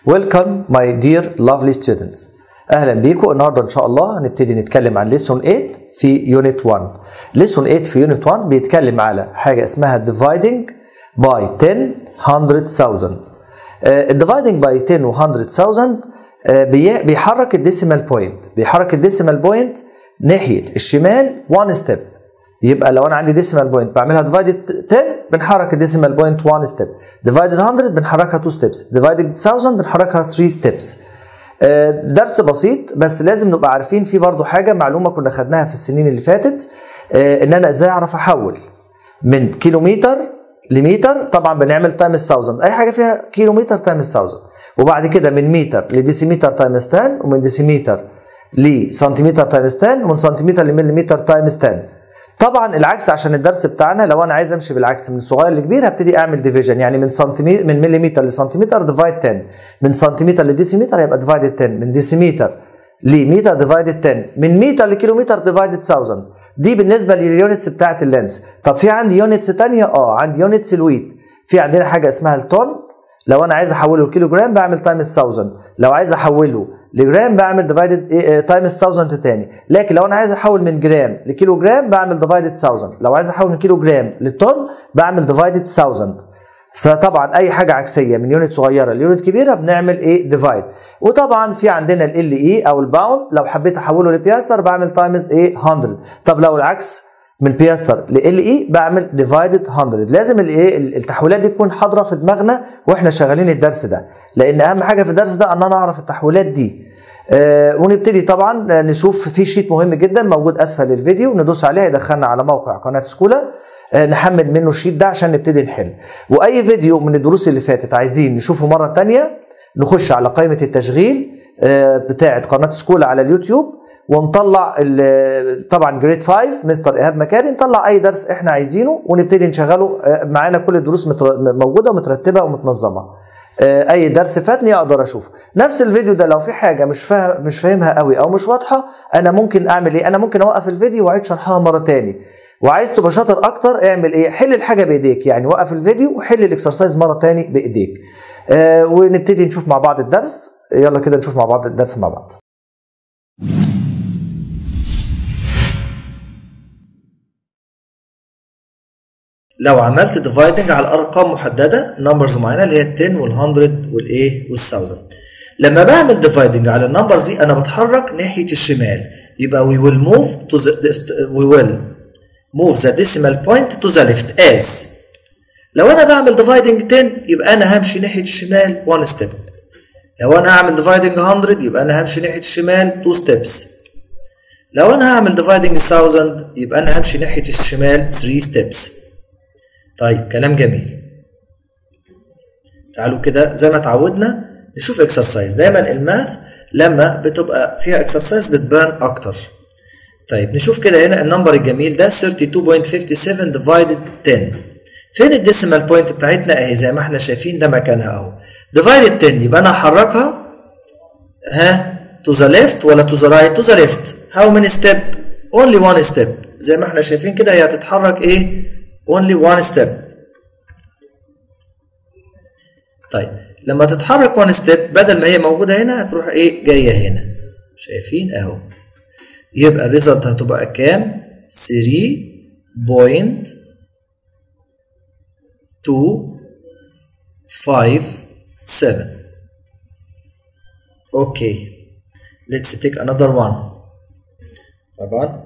Welcome my dear lovely students اهلا بيكم النهارده ان شاء الله هنبتدي نتكلم عن lesson 8 في unit 1 lesson 8 في unit 1 بيتكلم على حاجه اسمها dividing by 10 100,000 آه، dividing by 10 و 100,000 آه، بي- بيحرك الديسيمال بوينت بيحرك الديسيمال بوينت ناحيه الشمال 1 ستيب يبقى لو انا عندي ديسيمال بوينت بعملها ديفايدد 10 بنحرك الديسيمال بوينت 1 ستيب ديفايدد 100 بنحركها 2 ستيبس ديفايدد 1000 بنحركها 3 ستيبس درس بسيط بس لازم نبقى عارفين فيه برضو حاجه معلومه كنا خدناها في السنين اللي فاتت آه، ان انا ازاي اعرف احول من كيلومتر لمتر طبعا بنعمل تايمز 1000 اي حاجه فيها كيلومتر تايمز 1000 وبعد كده من متر لديسيمتر تايمز 10 ومن ديسيمتر لسنتيمتر تايمز 10 ومن سنتيمتر لمليمتر تايمز 10 طبعا العكس عشان الدرس بتاعنا لو انا عايز امشي بالعكس من صغير لكبير هبتدي اعمل ديفيجن يعني من سنتيمتر من مليمتر لسنتيمتر ديفايد 10 من سنتيمتر لديسيمتر هيبقى ديفايدد 10 من ديسيمتر لمتر ديفايدد 10 من متر لكيلومتر ديفايدد 1000 دي بالنسبه لليونتس بتاعت اللينس طب في عندي يونتس ثانيه اه عندي يونتس الويت في عندنا حاجه اسمها التون لو انا عايز احوله لكيلو جرام بعمل تايمز 1000 لو عايز احوله لجرام بعمل ديفايدد تايمز 1000 تاني لكن لو انا عايز احول من جرام لكيلو جرام بعمل ديفايدد 1000 لو عايز احول من كيلو جرام لطن بعمل ديفايدد 1000 فطبعا اي حاجه عكسيه من يونت صغيره ليونت كبيره بنعمل ايه ديفايد وطبعا في عندنا ال اي او الباوند لو حبيت احوله لبياستر بعمل تايمز ايه 100 طب لو العكس من بياستر ل ال اي بعمل ديفايدد 100 لازم الايه التحويلات دي تكون حاضره في دماغنا واحنا شغالين الدرس ده لان اهم حاجه في الدرس ده ان انا اعرف التحويلات دي آه ونبتدي طبعا نشوف في شيت مهم جدا موجود اسفل الفيديو ندوس عليه يدخلنا على موقع قناه سكولا آه نحمل منه الشيت ده عشان نبتدي نحل واي فيديو من الدروس اللي فاتت عايزين نشوفه مره تانية نخش على قائمه التشغيل آه بتاعه قناه سكولا على اليوتيوب ونطلع ال- طبعا جريد 5 مستر ايهاب مكاري نطلع اي درس احنا عايزينه ونبتدي نشغله آه، معانا كل الدروس متر- موجوده ومترتبه ومتنظمه آه، اي درس فاتني اقدر اشوفه نفس الفيديو ده لو في حاجه مش فاهم مش فاهمها قوي او مش واضحه انا ممكن اعمل ايه انا ممكن اوقف الفيديو واعيد شرحها مره تاني وعايز تبقى شاطر اكتر اعمل ايه حل الحاجه بايديك يعني وقف الفيديو وحل الاكسرسايز مره تاني بايديك آه ونبتدي نشوف مع بعض الدرس يلا كده نشوف مع بعض الدرس مع بعض لو عملت ديفايدنج على ارقام محدده نمبرز معينه اللي هي ال 10 وال 100 والايه وال 1000 لما بعمل ديفايدنج على النمبرز دي انا بتحرك ناحيه الشمال يبقى we will move to the we will move the decimal point to the left as لو انا بعمل ديفايدنج 10 يبقى انا همشي ناحيه الشمال 1 ستيب لو انا هعمل ديفايدنج 100 يبقى انا همشي ناحيه الشمال 2 ستيبس لو انا هعمل ديفايدنج 1000 يبقى انا همشي ناحيه الشمال 3 ستيبس طيب كلام جميل تعالوا كده زي ما اتعودنا نشوف اكسرسايز دايما الماث لما بتبقى فيها اكسرسايز بتبان اكتر طيب نشوف كده هنا النمبر الجميل ده 32.57 ديفايدد 10 فين الديسيمال بوينت بتاعتنا اهي زي ما احنا شايفين ده مكانها اهو ديفايدد 10 يبقى انا هحركها ها to the left ولا to the right to the left how many step only one step زي ما احنا شايفين كده هي هتتحرك ايه only one step طيب لما تتحرك one step بدل ما هي موجودة هنا هتروح ايه جاية هنا شايفين اهو يبقى الريزلت هتبقى كام 3.257 اوكي let's take another one طبعا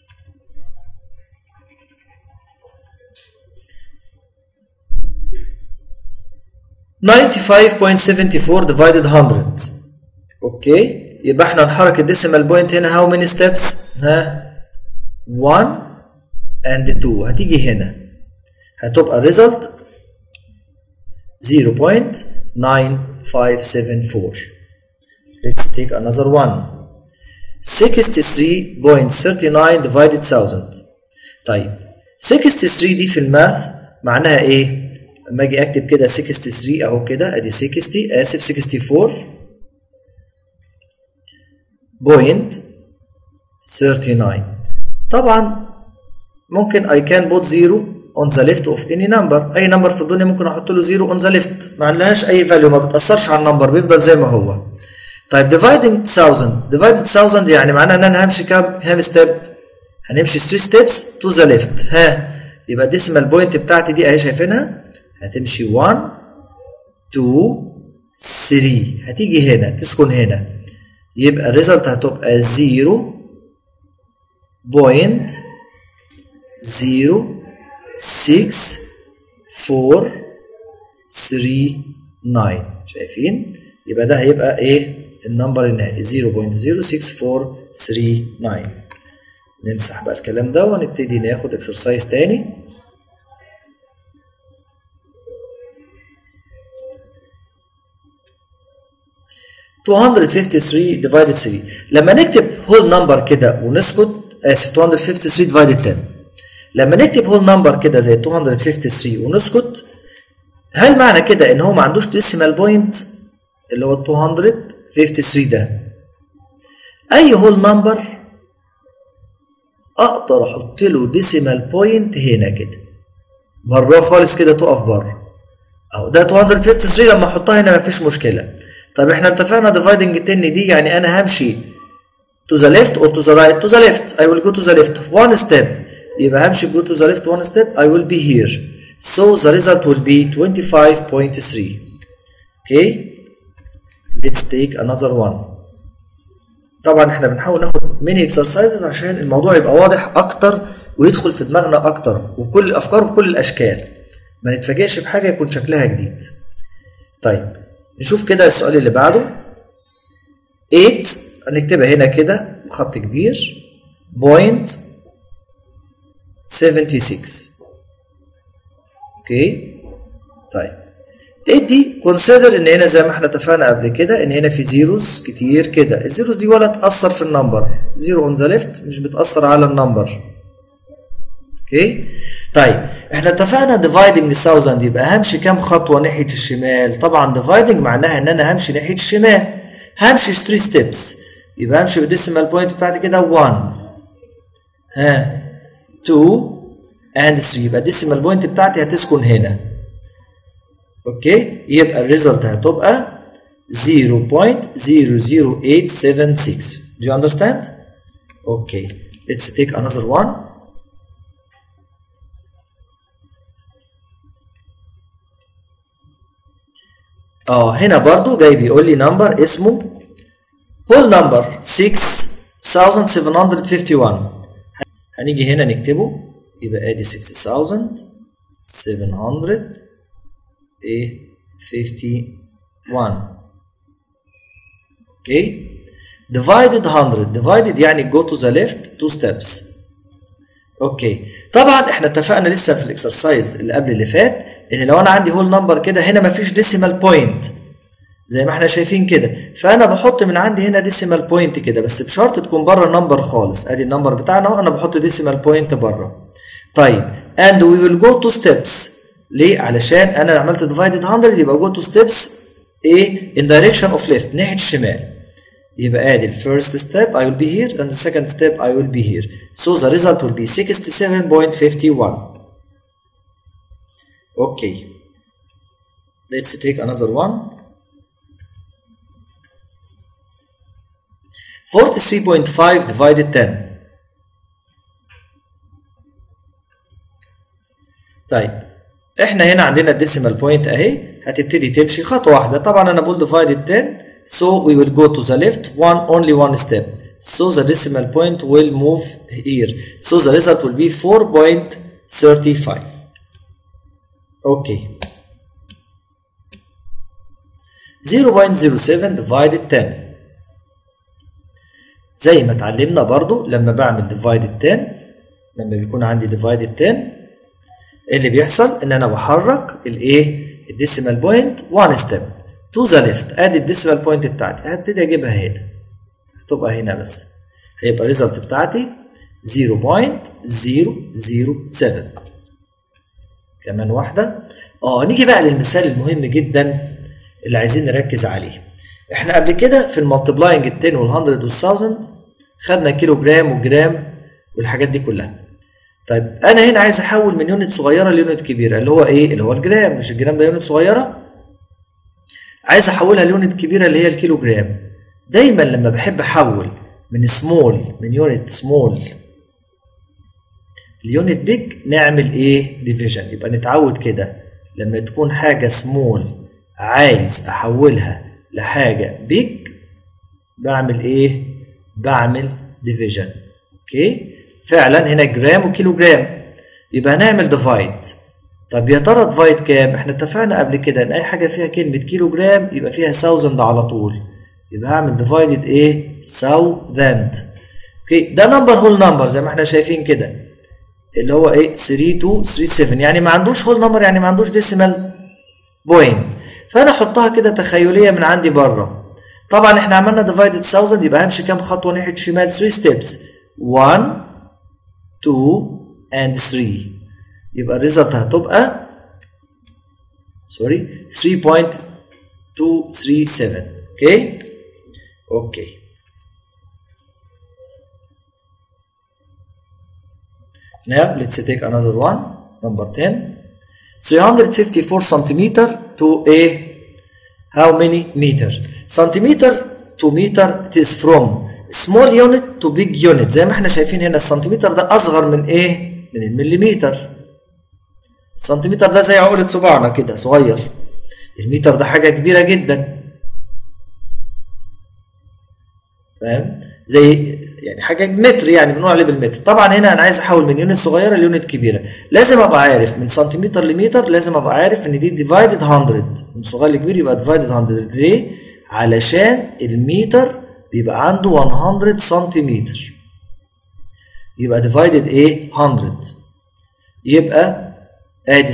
Ninety-five point seventy-four divided hundred. اوكي يبقى احنا نحرك الديسيمال بوينت هنا how many steps؟ ها 1 and 2 هتيجي هنا هتبقى result 0.9574 let's take another one 63.39 divided 1000 طيب 63 دي في الماث معناها ايه؟ لما اجي اكتب كده 63 اهو كده ادي 60 اسف 64 بوينت 39 طبعا ممكن I can put zero on the left of any number اي نمبر في الدنيا ممكن احط له 0 on the left ما لهاش اي فاليو ما بتاثرش على النمبر بيفضل زي ما هو طيب dividing 1000 divided 1000 يعني معناها ان انا همشي كام كام ستيب هنمشي 3 ستيبس to the left ها يبقى الديسيمال بوينت بتاعتي دي اهي شايفينها هتمشي 1 2 3 هتيجي هنا تسكن هنا يبقى الريزلت هتبقى 0 بوينت 0 6 4 3 9 شايفين يبقى ده هيبقى ايه النمبر النهائي 0.06439 نمسح بقى الكلام ده ونبتدي ناخد اكسرسايز تاني two hundred fifty three divided three لما نكتب whole number كده ونسكت اسف 253 divided 10 لما نكتب whole number كده زي 253 ونسكت هل معنى كده ان هو ما عندوش decimal point اللي هو 253 ده اي whole number اقدر احط له decimal point هنا كده بره خالص كده تقف بره اهو ده 253 لما احطها هنا مفيش مشكله طب احنا اتفقنا dividing 10 دي يعني انا همشي to the left or to the right to the left I will go to the left one step يبقى همشي go to the left one step I will be here so the result will be 25.3 okay let's take another one طبعا احنا بنحاول ناخد ميني اكسرسايزز عشان الموضوع يبقى واضح اكتر ويدخل في دماغنا اكتر وكل الافكار بكل الاشكال ما نتفاجئش بحاجه يكون شكلها جديد طيب نشوف كده السؤال اللي بعده 8 هنكتبها هنا كده بخط كبير بوينت 76 اوكي طيب 8 دي كونسيدر ان هنا زي ما احنا اتفقنا قبل كده ان هنا في زيروز كتير كده الزيروز دي ولا تاثر في النمبر زيرو اون ذا ليفت مش بتاثر على النمبر اوكي طيب احنا اتفقنا ديفايدنج 1000 يبقى همشي كام خطوه ناحيه الشمال طبعا ديفايدنج معناها ان انا همشي ناحيه الشمال همشي 3 ستيبس يبقى همشي بالديسيمال بوينت بتاعتي كده 1 ها 2 اند 3 يبقى الديسيمال بوينت بتاعتي هتسكن هنا اوكي يبقى الريزلت هتبقى 0.00876 do you understand okay let's take another one اه هنا برضو جاي بيقول لي نمبر اسمه whole number 6751 هنيجي هنا نكتبه يبقى ادي 6700 ايه 51 اوكي divided 100 divided يعني go to the left two steps اوكي طبعا احنا اتفقنا لسه في الاكسرسايز اللي قبل اللي فات ان لو انا عندي هول نمبر كده هنا مفيش ديسيمال بوينت زي ما احنا شايفين كده فانا بحط من عندي هنا ديسيمال بوينت كده بس بشرط تكون بره النمبر خالص ادي النمبر بتاعنا اهو انا بحط ديسيمال بوينت بره طيب and we will go to steps ليه علشان انا عملت divided 100 يبقى go to steps ايه in direction of left ناحيه الشمال يبقى ادي الفيرست ستيب I will be here and the second step I will be here so the result will be 67.51 okay let's take another one 43.5 divided 10 طيب احنا هنا عندنا الديسيمال بوينت اهي هتبتدي تمشي خطوه واحده طبعا انا بقول divided 10 so we will go to the left one only one step so the decimal point will move here so the result will be 4.35 okay 0.07 divided 10 زي ما اتعلمنا برضو لما بعمل divided 10 لما بيكون عندي divided 10 اللي بيحصل ان انا بحرك الايه الديسيمال بوينت 1 ستيب تو ذا ليفت ادي الديسيمال بوينت بتاعتي هبتدي اجيبها هنا هتبقى هنا بس هيبقى الريزلت بتاعتي 0.007 كمان واحدة اه نيجي بقى للمثال المهم جدا اللي عايزين نركز عليه احنا قبل كده في المالتبلاينج ال 10 وال 100 وال 1000 خدنا كيلو جرام وجرام والحاجات دي كلها طيب انا هنا عايز احول من يونت صغيره ليونت كبيره اللي هو ايه اللي هو الجرام مش الجرام ده يونت صغيره عايز احولها ليونت كبيره اللي هي الكيلو جرام دايما لما بحب احول من سمول من يونت سمول ليونت بيج نعمل ايه ديفيجن يبقى نتعود كده لما تكون حاجه سمول عايز احولها لحاجه بيج بعمل ايه بعمل ديفيجن اوكي فعلا هنا جرام وكيلو جرام يبقى هنعمل ديفايد طب يا ترى ديفايد كام احنا اتفقنا قبل كده ان اي حاجه فيها كلمه كيلو جرام يبقى فيها 1000 على طول يبقى هعمل ديفايدد ايه 1000 اوكي ده نمبر هول نمبر زي ما احنا شايفين كده اللي هو ايه 3237 يعني ما عندوش هول نمبر يعني ما عندوش ديسيمال بوينت فانا احطها كده تخيليه من عندي بره طبعا احنا عملنا ديفايدد 1000 يبقى همشي كام خطوه ناحيه الشمال 3 ستيبس 1 2 and 3 يبقى الريزلت هتبقى سوري 3.237 اوكي اوكي Now let's take another one, number 10. 354 centimeter to a how many meter? Centimeter to meter it is from small unit to big unit زي ما احنا شايفين هنا السنتيمتر ده اصغر من ايه؟ من المليمتر. السنتيمتر ده زي عقلة صباعنا كده صغير. المتر ده حاجة كبيرة جدا. فاهم؟ زي يعني حاجه متر يعني بنقول عليه بالمتر طبعا هنا انا عايز احول من يونت صغيره ليونت كبيره لازم ابقى عارف من سنتيمتر لمتر لازم ابقى عارف ان دي ديفايدد 100 من صغير لكبير يبقى ديفايدد 100 ليه علشان المتر بيبقى عنده 100 سنتيمتر يبقى ديفايدد ايه 100 يبقى ادي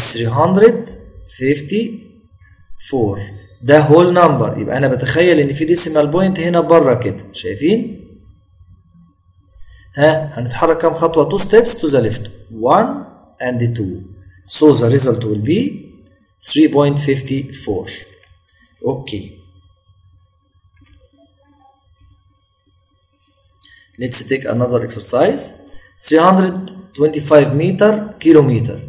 354 ده هول نمبر يبقى انا بتخيل ان في ديسيمال بوينت هنا بره كده شايفين ها هنتحرك كام خطوه 2 steps to the left 1 and 2 so the result will be 3.54 okay let's take another exercise 325 meter kilometer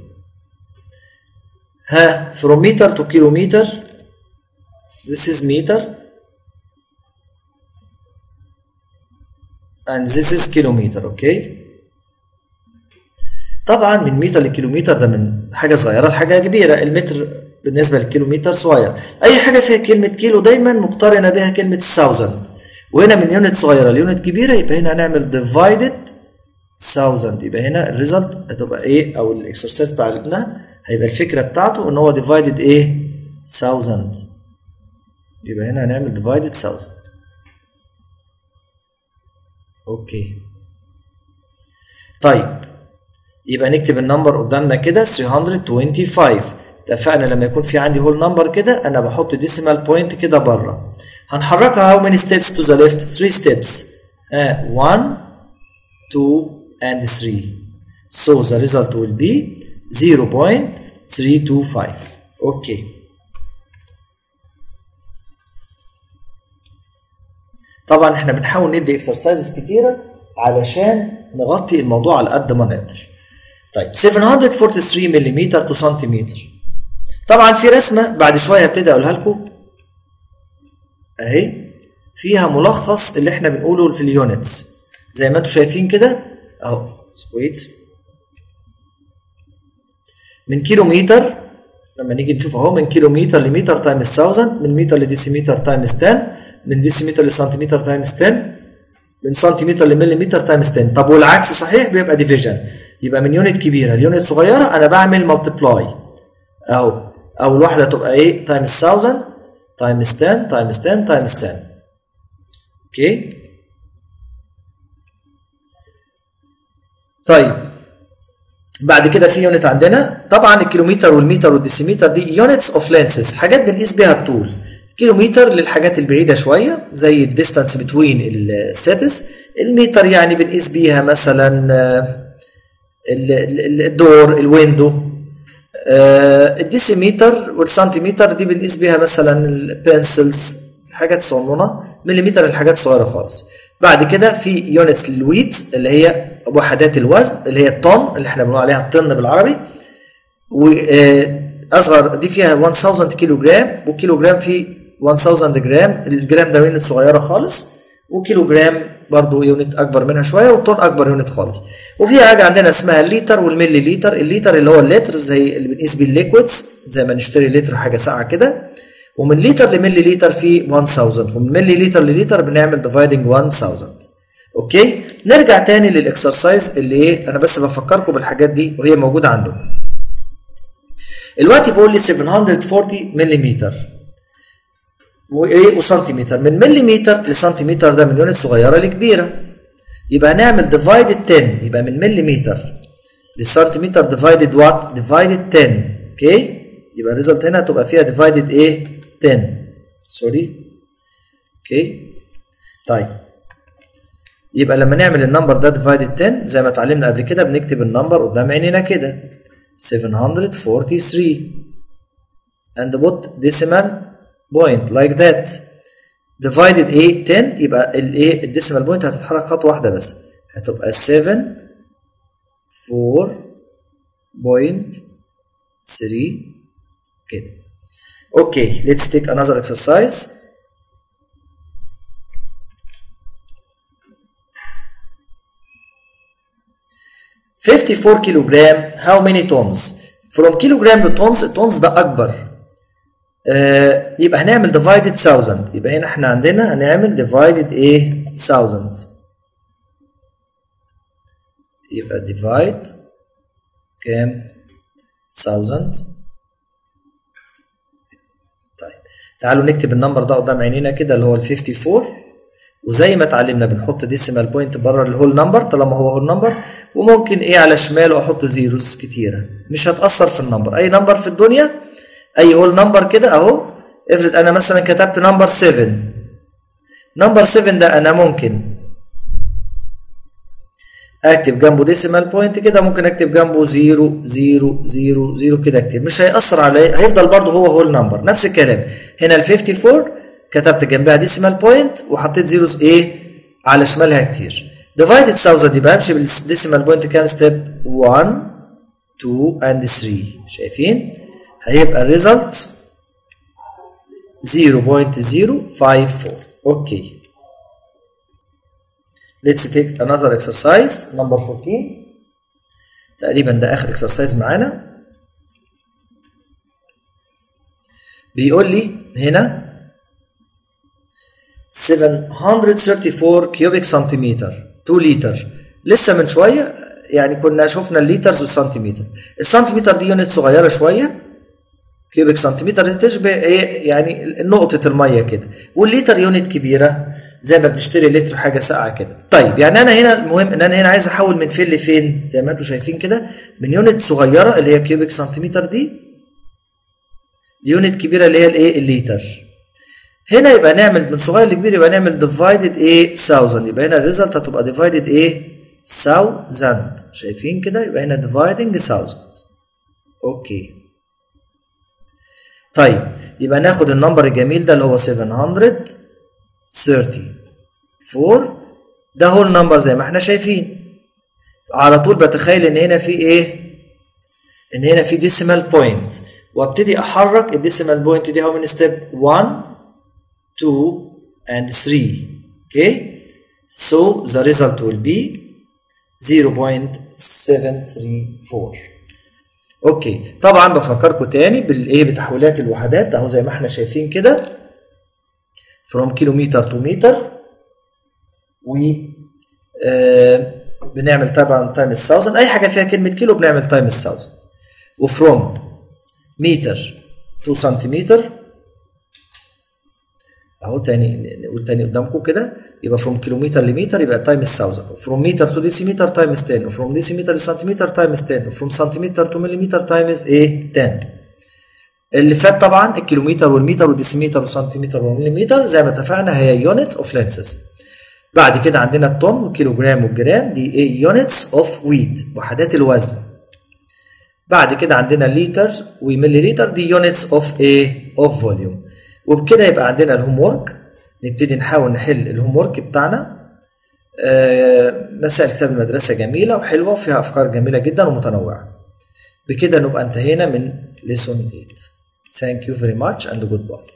ها from meter to kilometer this is meter and this is kilometer اوكي طبعا من متر لكيلومتر ده من حاجه صغيره لحاجه كبيره المتر بالنسبه للكيلومتر صغير اي حاجه فيها كلمه كيلو دايما مقترنه بها كلمه 1000 وهنا من يونت صغيره ليونت كبيره يبقى هنا هنعمل ديفايدد 1000 يبقى هنا الريزلت هتبقى ايه او الاكسرسايز بتاعنا هيبقى الفكره بتاعته ان هو ديفايدد ايه 1000 يبقى هنا هنعمل ديفايدد 1000 اوكي طيب يبقى نكتب النمبر قدامنا كده 325 اتفقنا لما يكون في عندي هول نمبر كده انا بحط ديسيمال بوينت كده بره هنحركها how many steps to the left 3 steps uh, 1 2 and 3 so the result will be 0.325 اوكي طبعا احنا بنحاول ندي اكسرسايزز كتيره علشان نغطي الموضوع على قد ما نقدر طيب 743 ملم تو سنتيمتر طبعا في رسمه بعد شويه هبتدي اقولها لكم اهي فيها ملخص اللي احنا بنقوله في اليونتس زي ما انتم شايفين كده اهو ويت من كيلو متر لما نيجي نشوف اهو من كيلو متر لمتر تايمز 1000 من متر لديسيمتر تايمز 10 من ديسيمتر لسنتيمتر تايمز 10 من سنتيمتر لمليمتر تايمز 10 طب والعكس صحيح بيبقى ديفيجن يبقى من يونت كبيره ليونت صغيره انا بعمل ملتبلاي اهو اول واحده تبقى ايه تايمز 1000 تايمز 10 تايمز 10 تايمز 10 اوكي طيب بعد كده في يونت عندنا طبعا الكيلومتر والمتر والديسيمتر دي يونتس اوف لانسز حاجات بنقيس بيها الطول كيلومتر للحاجات البعيده شويه زي الديستانس بتوين السيتس المتر يعني بنقيس بيها مثلا الدور الويندو الديسيمتر والسنتيمتر دي بنقيس بيها مثلا البنسلز حاجات صغنونه مليمتر الحاجات صغيره خالص بعد كده في يونتس للويت اللي هي وحدات الوزن اللي هي الطن اللي احنا بنقول عليها الطن بالعربي واصغر دي فيها 1000 كيلو جرام والكيلو جرام فيه 1000 جرام الجرام ده يونت صغيره خالص وكيلو جرام برضو يونت اكبر منها شويه والطن اكبر يونت خالص وفي حاجه عندنا اسمها الليتر والملي لتر الليتر اللي هو اللتر زي اللي بنقيس بيه الليكويدز زي ما نشتري لتر حاجه ساقعه كده ومن لتر لملي لتر في 1000 ومن ملي لتر للتر بنعمل ديفايدنج 1000 اوكي نرجع تاني للاكسرسايز اللي ايه انا بس بفكركم بالحاجات دي وهي موجوده عندكم الوقت بيقول لي 740 ملم وايه وسنتيمتر من مليمتر لسنتيمتر ده من يونت صغيره لكبيره يبقى هنعمل ديفايدد 10 يبقى من مليمتر للسنتيمتر ديفايدد وات ديفايدد 10 اوكي يبقى الريزلت هنا هتبقى فيها ديفايدد ايه 10 سوري اوكي طيب يبقى لما نعمل النمبر ده ديفايدد 10 زي ما اتعلمنا قبل كده بنكتب النمبر قدام عينينا كده 743 and put decimal point like that divided ايه 10 يبقى الايه الديسيمال بوينت هتتحرك خطوه واحده بس هتبقى 7 4 بوينت 3 كده اوكي let's take another exercise Fifty-four kilogram. How many tons? From kilogram to tons, tons ده أكبر. آه يبقى هنعمل divided thousand. يبقى هنا احنا عندنا هنعمل divided ايه؟ thousand. يبقى divide كام؟ thousand. طيب تعالوا نكتب النمبر ده قدام عينينا كده اللي هو ال 54 وزي ما اتعلمنا بنحط ديسيمال بوينت بره الهول نمبر طالما هو هول نمبر وممكن ايه على شماله احط زيروز كتيره مش هتاثر في النمبر اي نمبر في الدنيا اي هول نمبر كده اهو افرض انا مثلا كتبت نمبر 7 نمبر 7 ده انا ممكن اكتب جنبه ديسيمال بوينت كده ممكن اكتب جنبه 0 0 0 0 كده كتير مش هيأثر عليه هيفضل برضه هو هول نمبر نفس الكلام هنا ال 54 كتبت جنبها ديسيمال بوينت وحطيت زيروز ايه على شمالها كتير ديفايدد 1000 يبقى امشي بالديسيمال بوينت كام ستيب 1 2 اند 3 شايفين هيبقى الريزلت 0.054 اوكي let's take another exercise number 14 تقريبا ده اخر exercise معانا بيقول لي هنا 734 كيوبيك سنتيمتر 2 لتر لسه من شويه يعني كنا شفنا الليترز والسنتيمتر السنتيمتر دي يونت صغيره شويه كيوبيك سنتيمتر دي تشبه ايه يعني نقطه الميه كده والليتر يونت كبيره زي ما بنشتري لتر حاجه ساقعه كده طيب يعني انا هنا المهم ان انا هنا عايز احول من فين لفين زي ما انتم شايفين كده من يونت صغيره اللي هي كيوبيك سنتيمتر دي ليونت كبيره اللي هي الايه الليتر هنا يبقى نعمل من صغير لكبير يبقى نعمل ديفايدد ايه 1000 يبقى هنا الريزلت هتبقى ديفايدد ايه 1000 شايفين كده يبقى هنا ديفايدنج 1000 اوكي طيب يبقى ناخد النمبر الجميل ده اللي هو 734 ده هو النمبر زي ما احنا شايفين على طول بتخيل ان هنا في ايه ان هنا في ديسيمال بوينت وابتدي احرك الديسيمال بوينت دي هو من ستيب 1 2 and 3 okay so the result will be 0.734 اوكي طبعا بفكركم تاني بالايه بتحويلات الوحدات اهو زي ما احنا شايفين كده from كيلومتر to متر و آه بنعمل طبعا تايمز 1000 اي حاجه فيها كلمه كيلو بنعمل تايمز 1000 وفروم متر تو سنتيمتر اهو تاني نقول تاني قدامكم كده يبقى فروم كيلومتر لمتر يبقى تايمز 1000 فروم متر تو ديسيمتر تايمز 10 وفروم ديسيمتر لسنتيمتر تايمز 10 وفروم سنتيمتر تو مليمتر تايمز ايه 10 اللي فات طبعا الكيلومتر والمتر والديسيمتر والسنتيمتر والمليمتر زي ما اتفقنا هي يونتس اوف لينسز بعد كده عندنا الطن والكيلوجرام والجرام دي ايه يونتس اوف ويت وحدات الوزن بعد كده عندنا الليتر وملي لتر دي يونتس اوف ايه اوف فوليوم وبكده يبقى عندنا الهوم ورك نبتدي نحاول نحل الهوم ورك بتاعنا آه، مسائل كتاب المدرسة جميلة وحلوة وفيها أفكار جميلة جدا ومتنوعة بكده نبقى انتهينا من lesson 8 Thank you very much and goodbye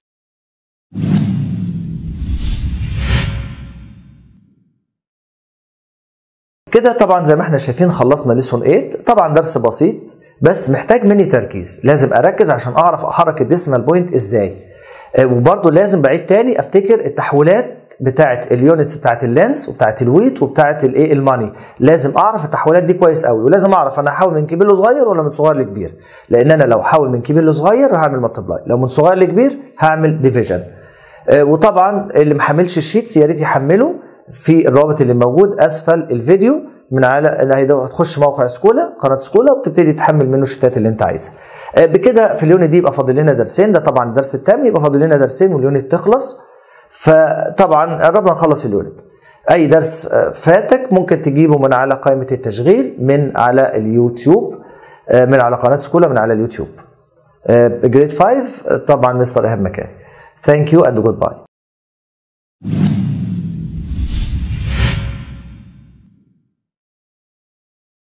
كده طبعا زي ما احنا شايفين خلصنا ليسون 8 طبعا درس بسيط بس محتاج مني تركيز لازم اركز عشان اعرف احرك الديسمال بوينت ازاي آه، وبرضه لازم بعيد تاني افتكر التحويلات بتاعه اليونتس بتاعه اللينس وبتاعه الويت وبتاعه الايه الماني لازم اعرف التحويلات دي كويس قوي ولازم اعرف انا هحول من كبير لصغير ولا من صغير لكبير لان انا لو حول من كبير لصغير هعمل ملتبلاي لو من صغير لكبير هعمل ديفيجن وطبعا اللي محملش الشيتس يا ريت يحمله في الرابط اللي موجود اسفل الفيديو من على هتخش موقع سكولا قناه سكولا وبتبتدي تحمل منه الشتات اللي انت عايزها آه، بكده في اليونت دي يبقى فاضل لنا درسين ده طبعا الدرس الثامن يبقى فاضل لنا درسين واليونت تخلص فطبعا قربنا نخلص اليونت اي درس آه، فاتك ممكن تجيبه من على قائمه التشغيل من على اليوتيوب آه، من على قناه سكولا من على اليوتيوب جريد 5 طبعا مستر ايهاب مكاني ثانك يو اند جود باي